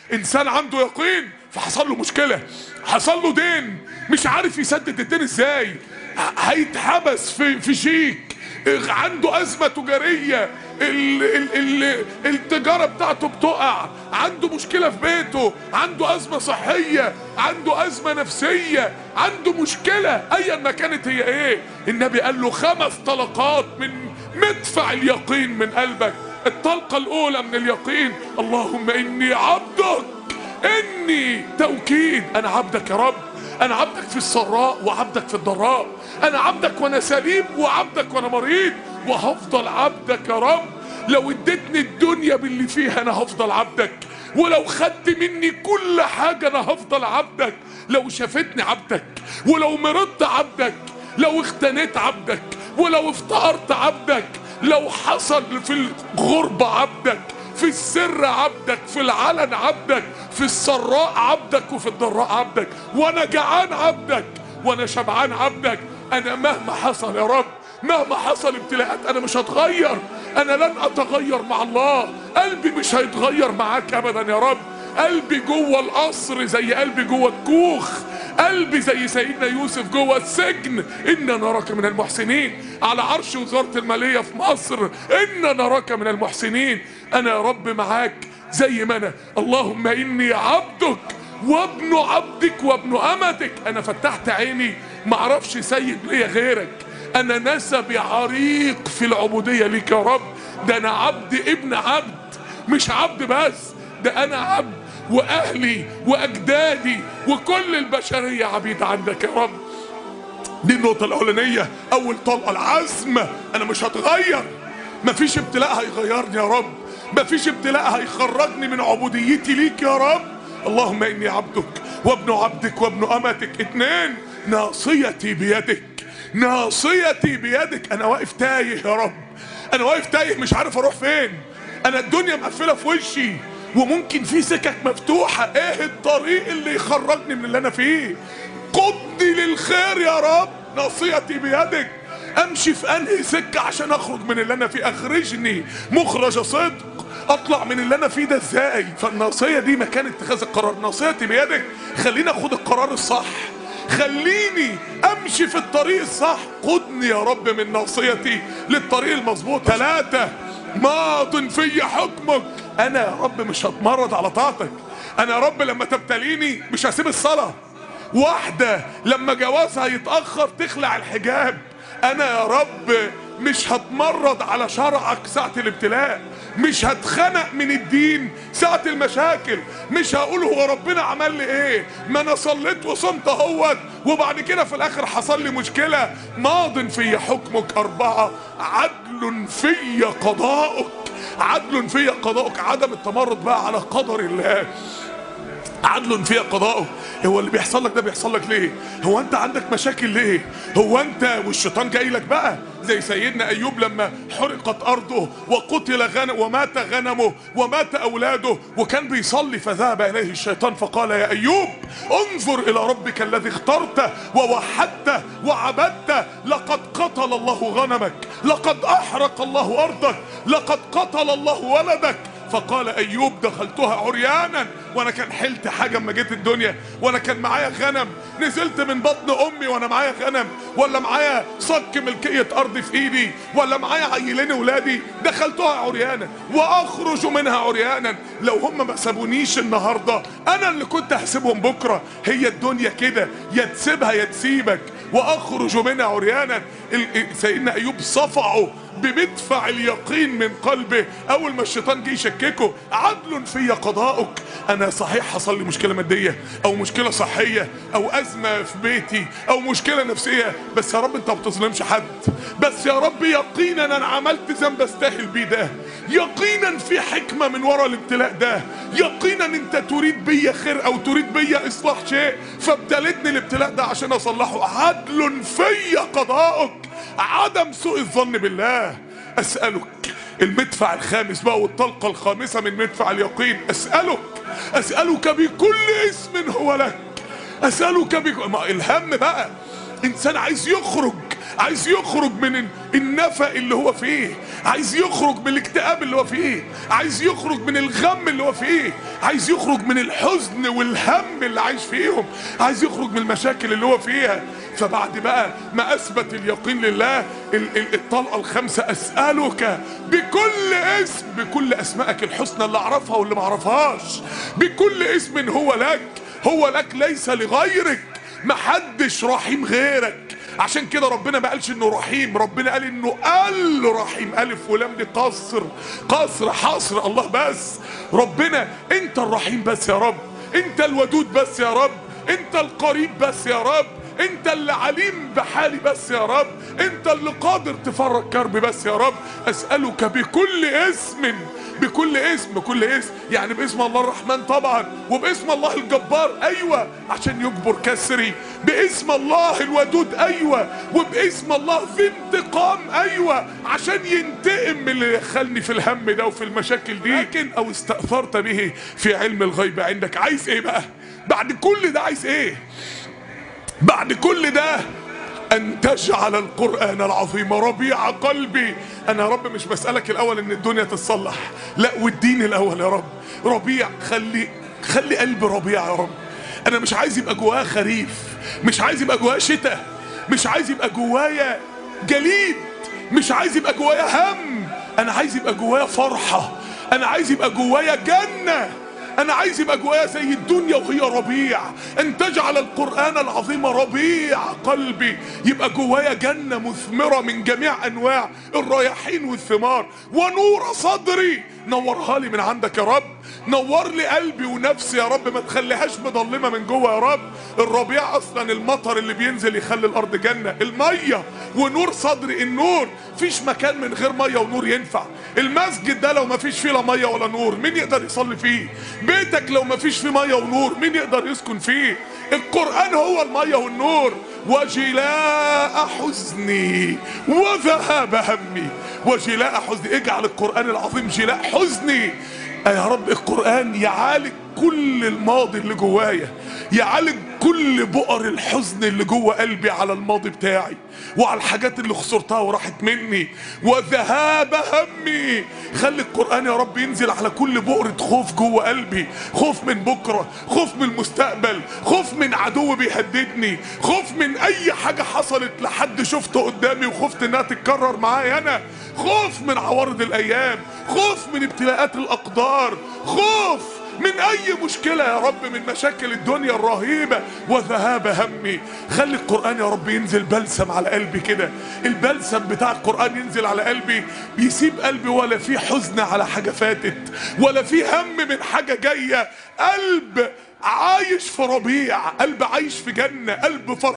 انسان عنده يقين فحصل له مشكله حصل له دين مش عارف يسدد الدين ازاي ه- هيتحبس في في شيك عنده ازمه تجاريه ال ال ال التجاره بتاعته بتقع عنده مشكله في بيته عنده ازمه صحيه عنده ازمه نفسيه عنده مشكله ايا ما كانت هي ايه النبي قال له خمس طلقات من مدفع اليقين من قلبك الطلقه الاولى من اليقين اللهم اني عبدك اني توكيد انا عبدك يا رب انا عبدك في السراء وعبدك في الضراء انا عبدك وانا سليم وعبدك وانا مريض وهفضل عبدك يا رب لو اديتني الدنيا باللي فيها انا هفضل عبدك ولو خدت مني كل حاجة انا هفضل عبدك لو شافتني عبدك ولو مرضت عبدك لو اختنيت عبدك ولو افتقرت عبدك لو حصل في الغربة عبدك في السر عبدك في العلن عبدك في السراء عبدك وفي الضراء عبدك وانا جعان عبدك وانا شبعان عبدك انا مهما حصل يا رب مهما حصل ابتلاءات انا مش هتغير انا لن اتغير مع الله قلبي مش هيتغير معاك ابدا يا رب قلبي جوه القصر زي قلبي جوه الكوخ قلبي زي سيدنا يوسف جوه السجن إنا نراك من المحسنين على عرش وزارة المالية في مصر إنا نراك من المحسنين أنا يا رب معاك زي ما أنا اللهم إني عبدك وابن عبدك وابن أمتك أنا فتحت عيني معرفش سيد ليا غيرك أنا نسبي عريق في العبودية ليك يا رب ده أنا عبد ابن عبد مش عبد بس ده أنا عبد واهلي واجدادي وكل البشريه عبيد عندك يا رب دي النقطه الاولانيه اول طلقه العزم انا مش هتغير مفيش ابتلاء هيغيرني يا رب مفيش ابتلاء هيخرجني من عبوديتي ليك يا رب اللهم اني عبدك وابن عبدك وابن امتك اتنين ناصيتي بيدك ناصيتي بيدك انا واقف تايه يا رب انا واقف تايه مش عارف اروح فين انا الدنيا مقفله في وشي وممكن في سكك مفتوحة ايه الطريق اللي يخرجني من اللي انا فيه قدني للخير يا رب ناصيتي بيدك امشي في انهي سكة عشان اخرج من اللي انا فيه اخرجني مخرج صدق اطلع من اللي انا فيه ده ازاي فالناصية دي مكان اتخاذ القرار ناصيتي بيدك خليني اخد القرار الصح خليني امشي في الطريق الصح قدني يا رب من ناصيتي للطريق المظبوط ثلاثة ماض في حكمك انا يا رب مش هتمرد على طاعتك انا يا رب لما تبتليني مش هسيب الصلاة واحدة لما جوازها يتأخر تخلع الحجاب انا يا رب مش هتمرد على شرعك ساعة الابتلاء مش هتخنق من الدين ساعة المشاكل مش هقول هو ربنا عمل لي ايه ما انا صليت وصمت اهوت وبعد كده في الاخر حصل لي مشكلة ماض في حكمك اربعة عدل في قضاؤك عدل في قضاؤك عدم التمرد بقى على قدر الله عدل في قضاؤه هو اللي بيحصل لك ده بيحصل لك ليه هو انت عندك مشاكل ليه هو انت والشيطان جاي لك بقى زي سيدنا ايوب لما حرقت ارضه وقتل غنم ومات غنمه ومات اولاده وكان بيصلي فذهب اليه الشيطان فقال يا ايوب انظر الى ربك الذي اخترته ووحدته وعبدته لقد قتل الله غنمك لقد احرق الله ارضك لقد قتل الله ولدك فقال ايوب دخلتها عريانا وانا كان حلت حاجه اما جيت الدنيا وانا كان معايا غنم نزلت من بطن امي وانا معايا غنم ولا معايا صك ملكيه ارض في ايدي ولا معايا عيلين ولادي دخلتها عريانا واخرج منها عريانا لو هم ما سابونيش النهارده انا اللي كنت هسيبهم بكره هي الدنيا كده يا تسيبها يا تسيبك واخرج منها عريانا ال- سيدنا ايوب صفعه بمدفع اليقين من قلبه اول ما الشيطان جه يشككه عدل في قضاؤك انا صحيح حصل لي مشكله ماديه او مشكله صحيه او ازمه في بيتي او مشكله نفسيه بس يا رب انت ما بتظلمش حد بس يا رب يقينا انا عملت ذنب استاهل بيه ده يقينا في حكمه من ورا الابتلاء ده يقينا انت تريد بيا خير او تريد بيا اصلاح شيء فابتلتني الابتلاء ده عشان اصلحه عدل في قضاؤك عدم سوء الظن بالله اسالك المدفع الخامس بقى والطلقه الخامسه من مدفع اليقين اسالك اسالك بكل اسم هو لك اسالك بك ما الهم بقى انسان عايز يخرج عايز يخرج من النفق اللي هو فيه عايز يخرج من الاكتئاب اللي هو فيه عايز يخرج من الغم اللي هو فيه عايز يخرج من الحزن والهم اللي عايش فيهم عايز يخرج من المشاكل اللي هو فيها فبعد بقى ما اثبت اليقين لله ال- ال- الطلقه الخامسه اسالك بكل اسم بكل اسمائك الحسنى اللي اعرفها واللي ما اعرفهاش بكل اسم هو لك هو لك ليس لغيرك محدش رحيم غيرك عشان كده ربنا ما قالش انه رحيم ربنا قال انه الرحيم الف ولام دي قصر قصر حصر الله بس ربنا انت الرحيم بس يا رب انت الودود بس يا رب انت القريب بس يا رب انت اللي عليم بحالي بس يا رب انت اللي قادر تفرج كربي بس يا رب اسألك بكل اسم بكل اسم بكل اسم يعني باسم الله الرحمن طبعا وباسم الله الجبار ايوه عشان يجبر كسري باسم الله الودود ايوه وباسم الله ذي انتقام ايوه عشان ينتقم من اللي دخلني في الهم ده وفي المشاكل دي لكن او استأثرت به في علم الغيب عندك عايز ايه بقى بعد كل ده عايز ايه بعد كل ده ان تجعل القرآن العظيم ربيع قلبي انا يا رب مش بسألك الاول ان الدنيا تتصلح لا والدين الاول يا رب ربيع خلي خلي قلبي ربيع يا رب انا مش عايز يبقى جوايا خريف مش عايز يبقى جوايا شتاء مش عايز يبقى جوايا جليد مش عايز يبقى جوايا هم انا عايز يبقى جوايا فرحة انا عايز يبقى جوايا جنة انا عايز يبقى جوايا زي الدنيا وهي ربيع ان تجعل القرآن العظيم ربيع قلبي يبقى جوايا جنة مثمرة من جميع انواع الرياحين والثمار ونور صدري نورها لي من عندك يا رب نور لي قلبي ونفسي يا رب ما تخليهاش مظلمه من جوه يا رب الربيع اصلا المطر اللي بينزل يخلي الارض جنه الميه ونور صدري النور فيش مكان من غير ميه ونور ينفع المسجد ده لو ما فيش فيه لا ميه ولا نور مين يقدر يصلي فيه بيتك لو ما فيش فيه ميه ونور مين يقدر يسكن فيه القرآن هو المية والنور وجلاء حزني وذهاب همي وجلاء حزني اجعل القرآن العظيم جلاء حزني يا رب القرآن يعالج كل الماضي اللي جوايا يعالج كل بؤر الحزن اللي جوه قلبي على الماضي بتاعي وعلى الحاجات اللي خسرتها وراحت مني وذهاب همي خلي القرآن يا رب ينزل على كل بؤرة خوف جوه قلبي خوف من بكرة خوف من المستقبل خوف من عدو بيهددني خوف من اي حاجة حصلت لحد شفته قدامي وخفت انها تتكرر معايا انا خوف من عوارض الايام خوف من ابتلاءات الاقدار خوف من اي مشكلة يا رب من مشاكل الدنيا الرهيبة وذهاب همي خلي القرآن يا رب ينزل بلسم على قلبي كده البلسم بتاع القرآن ينزل على قلبي بيسيب قلبي ولا في حزن على حاجة فاتت ولا في هم من حاجة جاية قلب عايش في ربيع قلب عايش في جنة قلب فرح